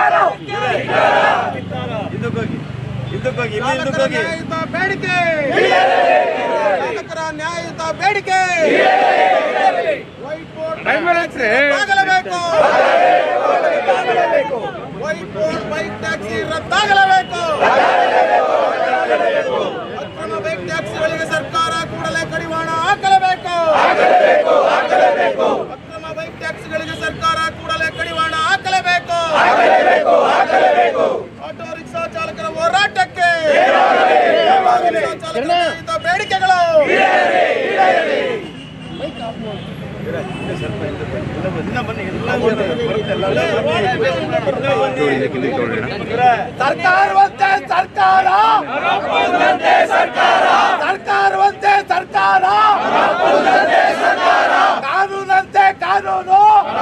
ಹಿಂದಕ್ಕೋಗಿ ಹಿಂದಕ್ಕೋಗಿ ಇಲ್ಲಿ ಹಿಂದಕ್ಕೋಗಿ ನ್ಯಾಯಯುತ ಬೇಡಿಕೆ ಚಾಲಕರ ನ್ಯಾಯಯುತ ಬೇಡಿಕೆ ವೈಟ್ ಬೋರ್ಡ್ ರದ್ದಾಗಲೇಬೇಕು ವೈಟ್ ಬೋರ್ಡ್ ಬೈಕ್ ಟ್ಯಾಕ್ಸಿ ರದ್ದಾಗಲೇಬೇಕು ಅಕ್ರಮ ಬೈಕ್ ಟ್ಯಾಕ್ಸಿಗಳಿಗೆ ಸರ್ಕಾರ ಕೂಡಲೇ ಕಡಿವಾಣ ಹಾಕಲೇಬೇಕು ಅಕ್ರಮ ಬೈಕ್ ಟ್ಯಾಕ್ಸಿಗಳಿಗೆ ಸರ್ಕಾರ ಕೂಡಲೇ ಕಡಿವಾಣ ಹಾಕಲೇಬೇಕು ಆಟೋ ರಿಕ್ಷಾ ಚಾಲಕರ ಹೋರಾಟಕ್ಕೆ ಆಟೋ ರಿಕ್ಷಾ ಚಾಲಕರ ನ್ಯಾಯಯುತ ಬೇಡಿಕೆಗಳು ಇನ್ನ ಬನ್ನಿ ಎಲ್ಲ ಬರುತ್ತೆ ಎಲ್ಲ ಸರ್ಕಾರವಂತೆ ಸರ್ಕಾರ ಸರ್ಕಾರವಂತೆ ಸರ್ಕಾರ ಕಾನೂನಂತೆ ಕಾನೂನು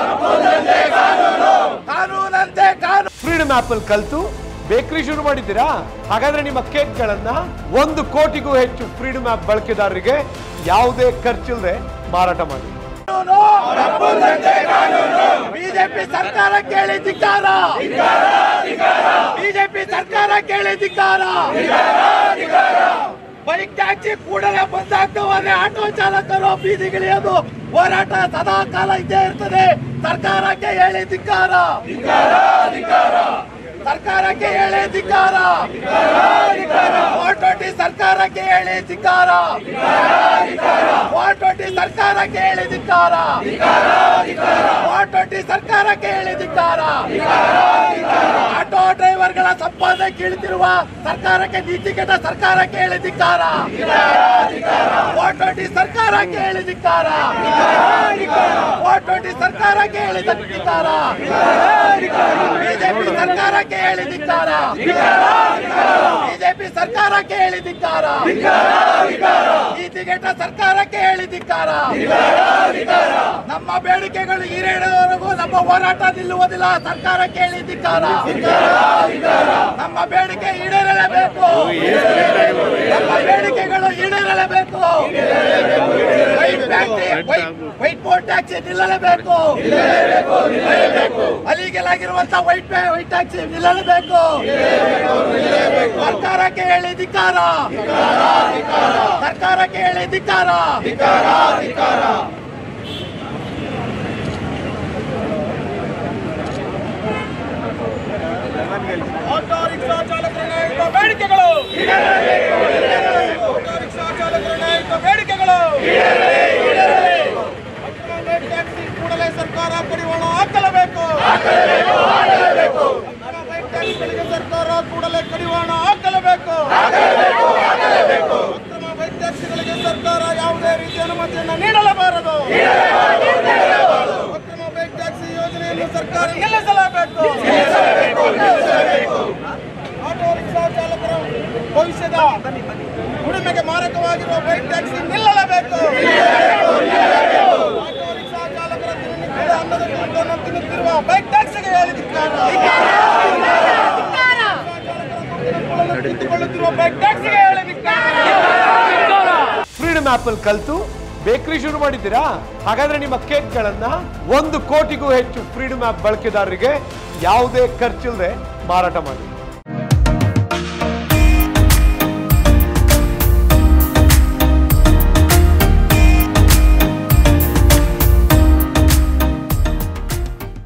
ಕಾನೂನಂತೆ ಕಾನೂನು ಫ್ರೀಡಮ್ ಆಪ್ ಅಲ್ಲಿ ಕಲ್ತು ಬೇಕರಿ ಶುರು ಮಾಡಿದ್ದೀರಾ ಹಾಗಾದ್ರೆ ನಿಮ್ಮ ಕೇಕ್ಗಳನ್ನ ಒಂದು ಕೋಟಿಗೂ ಹೆಚ್ಚು ಫ್ರೀಡಮ್ ಆಪ್ ಬಳಕೆದಾರರಿಗೆ ಯಾವುದೇ ಖರ್ಚಿಲ್ಲದೆ ಮಾರಾಟ ಮಾಡಿ ಬಿಜೆಪಿ ಸರ್ಕಾರ ಕೇಳಿ ಧಿಕ್ಕಾರ ಬಿಜೆಪಿ ಸರ್ಕಾರ ಕೇಳಿ ಧಿಕ್ಕಾರ ಬೈಕ್ ಟ್ಯಾಕ್ಸಿ ಕೂಡಲೇ ಬಂದಾಗ್ತವರೆ ಆಟೋ ಚಾಲಕರು ಬೀದಿಗಿಳಿಯೋದು ಹೋರಾಟ ಸದಾ ಕಾಲ ಇದ್ದೇ ಇರ್ತದೆ ಸರ್ಕಾರಕ್ಕೆ ಹೇಳಿ ಧಿಕ್ಕಾರ ಸರ್ಕಾರಕ್ಕೆ ಹೇಳಿ ಧಿಕ್ಕಾರ ಫೋರ್ ಟ್ವೆಂಟಿ ಸರ್ಕಾರಕ್ಕೆ ಹೇಳಿ ಧಿಕ್ಕಾರ ಫೋರ್ ಟ್ವೆಂಟಿ ಸರ್ಕಾರಕ್ಕೆ ಹೇಳಿ ಧಿಕ್ಕಾರ ಫೋರ್ ಟ್ವೆಂಟಿ ಸರ್ಕಾರಕ್ಕೆ ಹೇಳಿ ಧಿಕ್ಕಾರ ಆಟೋ ಡ್ರೈವರ್ಗಳ ಸಂಪಾದನೆ ಕೀಳ್ತಿರುವ ಸರ್ಕಾರಕ್ಕೆ ನೀತಿಗೆಟ್ಟ ಸರ್ಕಾರಕ್ಕೆ ಹೇಳಿ ಧಿಕ್ಕಾರ ಫೋರ್ ಟ್ವೆಂಟಿ ಸರ್ಕಾರಕ್ಕೆ ಹೇಳಿ ಧಿಕ್ಕಾರ ಫೋರ್ ಟ್ವೆಂಟಿ ಸರ್ಕಾರಕ್ಕೆ ಹೇಳಿ ಧಿಕ್ಕಾರ ಬಿಜೆಪಿ ಸರ್ಕಾರಕ್ಕೆ ಹೇಳಿ ಧಿಕ್ಕಾರ ಬಿಜೆಪಿ ಸರ್ಕಾರಕ್ಕೆ ಹೇಳಿ ಧಿಕ್ಕಾರ ನೀತಿಗೆಟ್ಟ ಸರ್ಕಾರಕ್ಕೆ ಹೇಳಿ ಧಿಕ್ಕಾರ ನಮ್ಮ ಬೇಡಿಕೆಗಳು ಈಡೇರೋವರೆಗೂ ನಮ್ಮ ಹೋರಾಟ ನಿಲ್ಲುವುದಿಲ್ಲ ಸರ್ಕಾರಕ್ಕೆ ಹೇಳಿ ಧಿಕ್ಕಾರ ನಮ್ಮ ಬೇಡಿಕೆ ಈಡೇರಲೇಬೇಕು ನಮ್ಮ ಬೇಡಿಕೆಗಳು ಈಡೇರಲೇಬೇಕು white taxi white board taxi ನಿಲ್ಲಲೇಬೇಕು ಅಲ್ಲಿಗೆಲಾಗಿರುವಂತ ವೈಟ್ ವೈಟ್ ಟ್ಯಾಕ್ಸಿ ನಿಲ್ಲಲೇಬೇಕು ಸರ್ಕಾರಕ್ಕೆ ಹೇಳಿ ಧಿಕ್ಕಾರ ಸರ್ಕಾರಕ್ಕೆ ಹೇಳಿ ಧಿಕ್ಕಾರ ಆಟೋ ರಿಕ್ಷಾ ಚಾಲಕರ ನ್ಯಾಯಯುತ ಬೇಡಿಕೆಗಳು ಆಟೋ ರಿಕ್ಷಾ ಚಾಲಕರ ನ್ಯಾಯಯುತ ಬೇಡಿಕೆಗಳು ಅಕ್ರಮ ಬೈಕ್ ಟ್ಯಾಕ್ಸಿ ಕೂಡಲೇ ಸರ್ಕಾರ ಕಡಿವಾಣ ಹಾಕಲೇಬೇಕು ಅಕ್ರಮ ಬೈಕ್ ಟ್ಯಾಕ್ಸಿಗಳಿಗೆ ಸರ್ಕಾರ ಕೂಡಲೇ ಕಡಿವಾಣ ಹಾಕಲೇಬೇಕು ಅಕ್ರಮ ಬೈಕ್ ಟ್ಯಾಕ್ಸಿಗಳಿಗೆ ಸರ್ಕಾರ ಯಾವುದೇ ರೀತಿಯ ಅನುಮತಿಯನ್ನು ನೀಡಲೇಬಾರದು ಅಕ್ರಮ ಬೈಕ್ ಟ್ಯಾಕ್ಸಿ ಯೋಜನೆಯನ್ನು ಸರ್ಕಾರ ನಿಲ್ಲಿಸಲೇಬೇಕು ಆಟೋ ರಿಕ್ಷಾ ಚಾಲಕರ ಭವಿಷ್ಯದ ಉಳಿಮೆಗೆ ಮಾರಕವಾಗಿರುವ ಬೈಕ್ ಟ್ಯಾಕ್ಸಿ ನಿಲ್ಲಲೇಬೇಕು ಆಟೋ ರಿಕ್ಷಾ ಚಾಲಕರ ದಿನನಿತ್ಯದ ಅನ್ನದ ದುಡ್ಡನ್ನು ತಿನ್ನುತ್ತಿರುವ ಬೈಕ್ ಟ್ಯಾಕ್ಸಿಗೆ ಹೇಳಿದ್ದಾರೆ ಕಿತ್ತುಕೊಳ್ಳುತ್ತಿರುವ ಬೈಕ್ ಟ್ಯಾಕ್ಸಿಗೆ ಹೇಳಿದ್ದಾರೆ ಫ್ರೀಡಮ್ ಆಪ್ ಅಲ್ಲಿ ಕಲ್ತು ಬೇಕರಿ ಶುರು ಮಾಡಿದ್ದೀರಾ ಹಾಗಾದ್ರೆ ನಿಮ್ಮ ಕೇಕ್ಗಳನ್ನ ಒಂದು ಕೋಟಿಗೂ ಹೆಚ್ಚು ಫ್ರೀಡಮ್ ಆಪ್ ಬಳಕೆದಾರರಿಗೆ ಯಾವುದೇ ಖರ್ಚಿಲ್ಲದೆ ಮಾರಾಟ ಮಾಡಿ